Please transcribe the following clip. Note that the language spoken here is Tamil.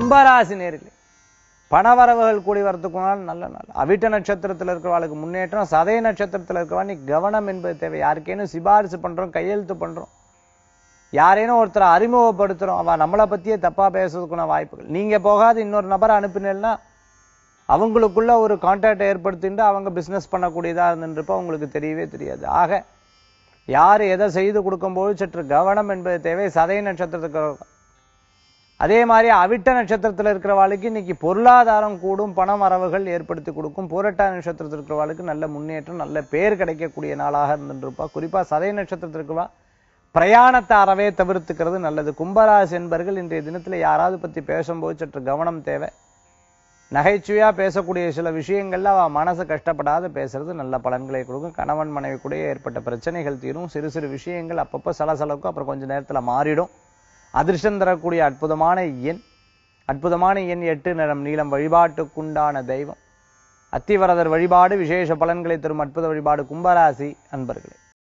கும்பராசி நேர்களே பணவரவுகள் கூடி வரதுக்குனால் நல்ல நாள் அவிட்ட நட்சத்திரத்தில் இருக்கிறவாளுக்கு முன்னேற்றம் சதய நட்சத்திரத்தில் இருக்கிறவா நீ கவனம் என்பது தேவை யாருக்கேனும் சிபாரிசு பண்றோம் கையெழுத்து பண்றோம் யாரேனும் ஒருத்தரை அறிமுகப்படுத்துறோம் அவ நம்மளை பத்தியே தப்பா பேசுறதுக்குன வாய்ப்புகள் நீங்க போகாது இன்னொரு நபரை அனுப்பினீங்கன்னா அவங்களுக்குள்ள ஒரு கான்டாக்ட் ஏற்படுத்திட்டு அவங்க பிசினஸ் பண்ணக்கூடியதா இருந்துருப்ப உங்களுக்கு தெரியவே தெரியாது ஆக யார் எதை செய்து கொடுக்கும்போது சற்று கவனம் என்பது தேவை சதய நட்சத்திரத்துக்கு அதே மாதிரி அவிட்ட நட்சத்திரத்தில் இருக்கிறவாளுக்கு இன்னைக்கு பொருளாதாரம் கூடும் பண வரவுகள் ஏற்படுத்தி கொடுக்கும் பூரட்டா நட்சத்திரத்தில் இருக்கிறவாளுக்கு நல்ல முன்னேற்றம் நல்ல பேர் கிடைக்கக்கூடிய நாளாக இருந்துருப்பா குறிப்பா சதய நட்சத்திரத்தில் இருக்கிறவா பிரயாணத்தை அறவே தவிர்த்துக்கிறது நல்லது கும்பராசி என்பர்கள் இன்றைய தினத்துல யாராவது பத்தி பேசும்போது சற்று கவனம் தேவை நகைச்சுவையா பேசக்கூடிய சில விஷயங்கள்ல அவ மனசு கஷ்டப்படாத பேசுறது நல்ல பலன்களை கொடுக்கும் கணவன் மனைவி கூட ஏற்பட்ட பிரச்சனைகள் தீரும் சிறு சிறு விஷயங்கள் அப்பப்போ சலசலக்கும் அப்புறம் கொஞ்ச நேரத்துல மாறிடும் அதிர்ஷ்டம் தரக்கூடிய அற்புதமான எண் அற்புதமான எண் எட்டு நிறம் நீளம் வழிபாட்டுக்குண்டான தெய்வம் அத்திவரதர் வழிபாடு விசேஷ பலன்களை தரும் அற்புத வழிபாடு கும்பராசி அன்பர்களே